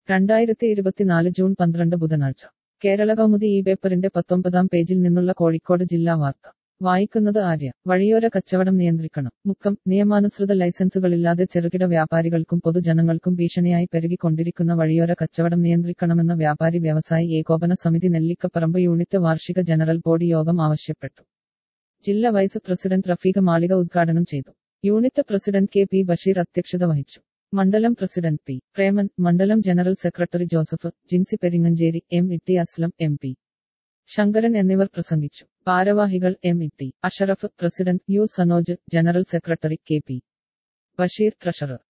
രണ്ടായിരത്തി ഇരുപത്തിനാല് ജൂൺ പന്ത്രണ്ട് ബുധനാഴ്ച കേരള കൗമുദി ഈ പേപ്പറിന്റെ പത്തൊമ്പതാം പേജിൽ നിന്നുള്ള കോഴിക്കോട് ജില്ലാ വാർത്ത വായിക്കുന്നത് ആര്യ വഴിയോര കച്ചവടം നിയന്ത്രിക്കണം മുക്കം നിയമാനുസൃത ലൈസൻസുകളില്ലാതെ ചെറുകിട വ്യാപാരികൾക്കും പൊതുജനങ്ങൾക്കും ഭീഷണിയായി പെരുകിക്കൊണ്ടിരിക്കുന്ന വഴിയോര കച്ചവടം നിയന്ത്രിക്കണമെന്ന് വ്യാപാരി വ്യവസായി ഏകോപന സമിതി നെല്ലിക്കപ്പറമ്പ് യൂണിറ്റ് വാർഷിക ജനറൽ ബോഡി യോഗം ആവശ്യപ്പെട്ടു ജില്ലാ വൈസ് പ്രസിഡന്റ് റഫീഖ മാളിക ഉദ്ഘാടനം ചെയ്തു unit president K P Basheer അധ്യക്ഷത വഹിച്ചു മണ്ഡലം പ്രസിഡന്റ് പി പ്രേമൻ മണ്ഡലം general secretary Joseph Jincy Peringanchery M Itty Aslam M P Sankaran എന്നിവർ പ്രസംഗിച്ചു ഭാരവാഹികൾ M Itty Ashraf president U Sanoj general secretary K P Basheer treasurer